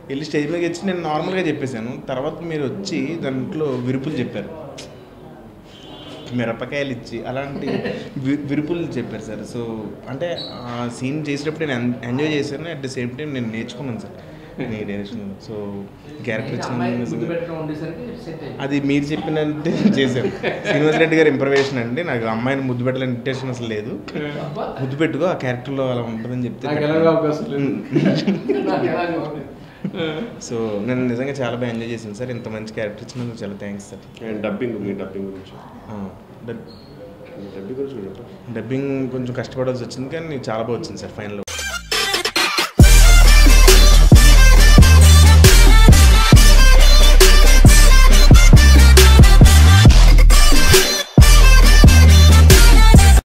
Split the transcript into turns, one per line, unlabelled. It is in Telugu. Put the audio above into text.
వెళ్ళి స్టేజ్ మీదకి వచ్చి నేను నార్మల్గా చెప్పేశాను తర్వాత మీరు వచ్చి దాంట్లో విరుపులు చెప్పారు మిరపకాయలు ఇచ్చి అలాంటి వి- విరుపులు చెప్పారు సార్ సో అంటే ఆ సీన్ చేసేటప్పుడు నేను ఎన్- ఎంజాయ్ చేశాను అట్ ద సేమ్ టైం నేను నేర్చుకున్నాను సార్ మీ డైరెక్షన్ సో క్యారెక్టర్
అమ్మాయి ముద్దు
ఇచ్చిన
పెట్టడం ఉండేసరికి సెట్ అయింది
అది మీరు చెప్పినట్టే చేశాను శ్రీనివాస్ రెడ్డి గారి ఇంప్రవేషన్ అండి నాకు అమ్మాయిని ముద్దు పెట్టాలని ఇంటెన్షన్ అసలు లేదు
అబ్బా,
ముద్దు పెట్టుకో ఆ క్యారెక్టర్లో అలా ఉంటుందని చెప్తే
నాకు ఎలాగో అవకాశం లేదు
నాకు ఎలాగో ఉంది.
సో నేను నిజంగా చాలా బాగా ఎంజాయ్ చేశాను సార్ ఇంత మంచి క్యారెక్టర్ ఇచ్చినందుకు చాలా థ్యాంక్స్ సార్
అండ్ డబ్బింగ్ మీ డబ్బింగ్ గురించి
ఆ, డబ్-
మీ డబ్బింగ్ గురించి చెప్పండి
డబ్బింగ్ కొంచెం కష్టపడాల్సి వచ్చింది కానీ చాలా బాగా వచ్చింది సార్ ఫైనల్